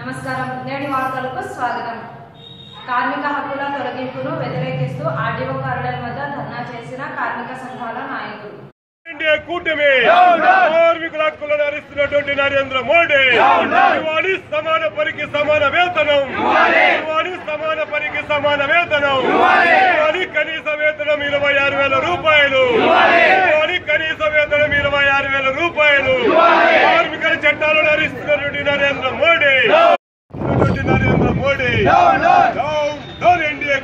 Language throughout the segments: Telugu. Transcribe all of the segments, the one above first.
నమస్కారం నేటి వార్తలకు స్వాగతం కార్మిక హక్కుల తొలగింపును వ్యతిరేకిస్తూ ఆర్డీఓ కార్యాలయం వద్ద ధర్నా చేసిన కార్మిక సంఘాల నాయకులు ఇండియా కూటమి కార్మికుల హక్కులను హరిస్తున్నటువంటి నరేంద్ర మోడీ ఇవాళ సమాన పనికి సమాన వేతనం ఇవాళ సమాన పనికి సమాన వేతనం ఇవాళ కనీస వేతనం ఇరవై ఆరు వేల రూపాయలు ఇవాళ కనీస వేతనం ఇరవై ఆరు వేల రూపాయలు కార్మికుల చట్టాలను హరిస్తున్నటువంటి నరేంద్ర మోడీ ఉన్నటువంటి Narendra Modi down down India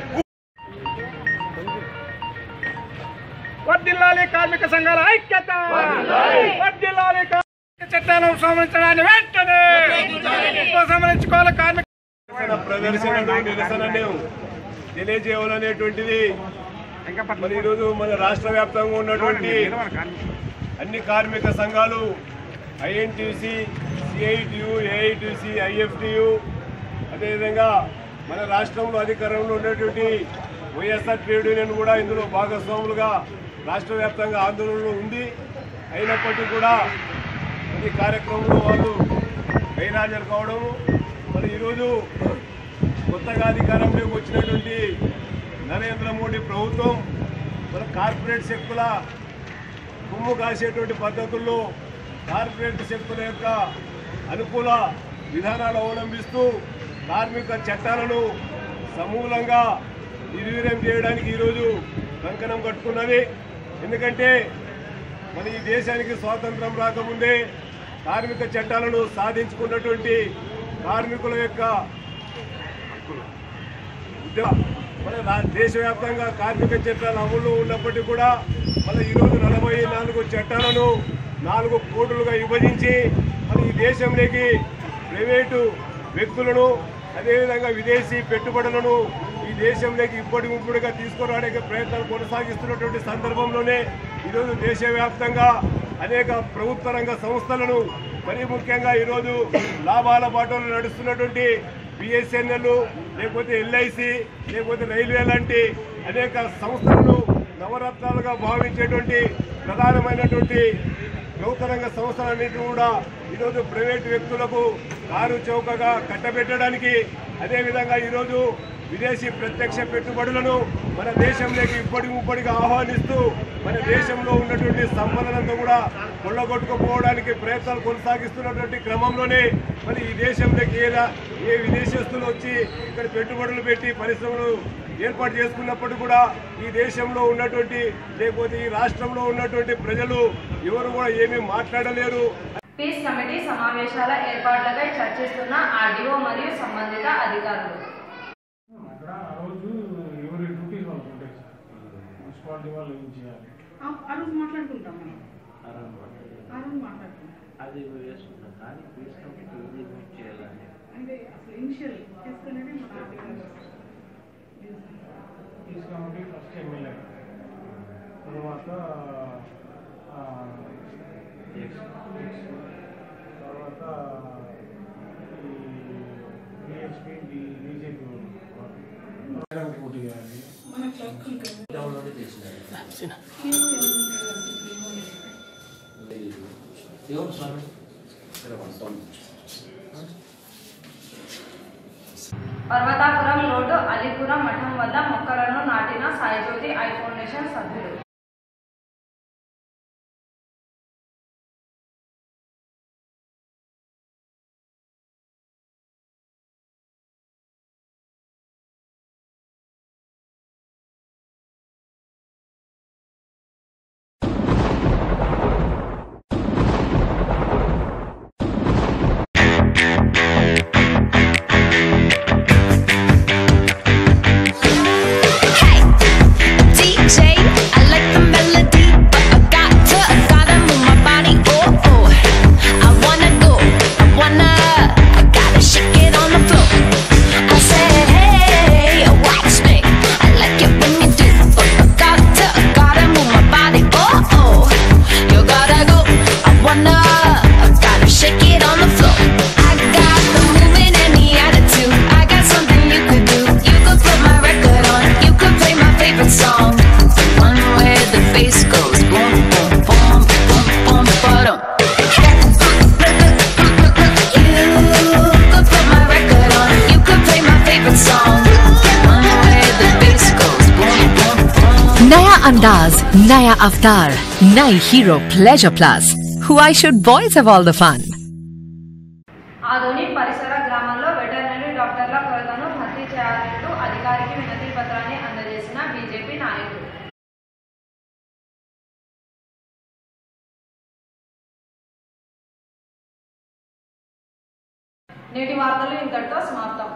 వర్ధిల్లాలి కార్మిక సంఘాల ఐక్యత వర్ధిల్లాలి కార్మిక చట్టాలను ఉపసంహరించడాన్ని వెంటనే ఉపసంహరించుకోవాలి కార్మిక నిరసన ప్రదర్శనలు నిరసనను తెలియజేయాలనేటువంటిది మరి ఈరోజు మన రాష్ట్ర వ్యాప్తంగా ఉన్నటువంటి అన్ని కార్మిక సంఘాలు ఐఎన్టీసీ సిఐటియు ఏఐటిసి ఐఎఫ్టియు అదేవిధంగా మన రాష్ట్రంలో అధికారంలో ఉన్నటువంటి వైఎస్ఆర్ ట్రేడ్ యూనియన్ కూడా ఇందులో భాగస్వాములుగా రాష్ట్ర వ్యాప్తంగా ఆందోళనలో ఉంది అయినప్పటికీ కూడా ఈ కార్యక్రమంలో వాళ్ళు గైరాజరు కావడము మరి ఈరోజు కొత్తగా అధికారంలోకి వచ్చినటువంటి నరేంద్ర మోడీ ప్రభుత్వం మన కార్పొరేట్ శక్తుల కొమ్ము కాసేటువంటి పద్ధతుల్లో కార్పొరేట్ శక్తుల యొక్క అనుకూల విధానాలు అవలంబిస్తూ కార్మిక చట్టాలను సమూలంగా నిర్వీర్యం చేయడానికి ఈరోజు కంకణం కట్టుకున్నది ఎందుకంటే మన ఈ దేశానికి స్వాతంత్రం రాకముందే కార్మిక చట్టాలను సాధించుకున్నటువంటి కార్మికుల యొక్క ఉద్యమ మన రా- దేశవ్యాప్తంగా కార్మిక చట్టాలు అమల్లో ఉన్నప్పటికీ కూడా మన ఈరోజు నలభై నాలుగు చట్టాలను నాలుగు కోట్లుగా విభజించి మన ఈ దేశంలోకి ప్రైవేటు వ్యక్తులను అదేవిధంగా విదేశీ పెట్టుబడులను ఈ దేశంలోకి ఇప్పటి ముప్పుడుగా తీసుకురావడానికి ప్రయత్నాలు కొనసాగిస్తున్నటువంటి సందర్భంలోనే ఈరోజు దేశవ్యాప్తంగా అనేక ప్రభుత్వ రంగ సంస్థలను మరీ ముఖ్యంగా ఈరోజు లాభాల బాటలో నడుస్తున్నటువంటి బిఎస్ఎన్ఎల్ లేకపోతే ఎల్ఐసి లేకపోతే రైల్వే లాంటి అనేక సంస్థలను నవరత్నాలుగా భావించేటువంటి ప్రధానమైనటువంటి ప్రభుత్వ రంగ సంస్థలన్నింటినీ కూడా ఈరోజు ప్రైవేటు వ్యక్తులకు కారు చౌకగా కట్టబెట్టడానికి అదేవిధంగా ఈరోజు విదేశీ ప్రత్యక్ష పెట్టుబడులను మన దేశంలోకి ఇప్పటి ముప్పటిగా ఆహ్వానిస్తూ మన దేశంలో ఉన్నటువంటి సంపదనంతా కూడా కొల్లగొట్టుకుపోవడానికి ప్రయత్నాలు కొనసాగిస్తున్నటువంటి క్రమంలోనే మరి ఈ దేశంలోకి ఏ రా- ఏ విదేశస్తులు వచ్చి ఇక్కడ పెట్టుబడులు పెట్టి పరిశ్రమలు ఏర్పాటు చేసుకున్నప్పుడు కూడా ఈ దేశంలో ఉన్నటువంటి లేకపోతే ఈ రాష్ట్రంలో ఉన్నటువంటి ప్రజలు ఎవరు కూడా ఏమీ మాట్లాడలేరు పీస్ కమిటీ సమావేశాల ఏర్పాట్లపై చర్చిస్తున్న ఆర్డీఓ మరియు సంబంధిత అధికారులు అక్కడ ఆ రోజు ఎవరి డ్యూటీస్ వాళ్ళకు ఉంటాయి సార్ మున్సిపాలిటీ వాళ్ళు ఏం చేయాలి ఆ ఆ రోజు మాట్లాడుకుంటాం మనం ఆ రోజు మాట్లాడుకుంటాం అది వేసుకుంటాం కానీ ఫీజు కంపెనీ ఇంప్లిమెంట్ చేయాలని అంటే అసలు ఇనిషియల్ తీసుకునేది మన ఆర్టీఓ తీసుకుంటే ఫస్ట్ ఎమ్మెల్యే తర్వాత ఆ, తర్వాత ఈ బిహెచ్పి బీజేపీ పోటీ చేయాలి మన ట్రక్ డౌన్లోడ్ చేసినారు ఎవరు స్వామి పర్వతాపురం రోడ్డు అలీపురం మఠం వద్ద మొక్కలను నాటిన సాయిజ్యోతి ఐ ఫౌండేషన్ సభ్యులు DJ, I like Avatar's Naya Avatar, Nai Hero Pleasure Plus. Why should boys have all the fun? Adoni పరిసర గ్రామాల్లో వెటర్నరీ డాక్టర్ల కొరతను భర్తీ చేయాలంటూ అధికారికి వినతి పత్రాన్ని అందజేసిన బీజేపీ నాయకులు నేటి వార్తలు ఇంతటితో సమాప్తం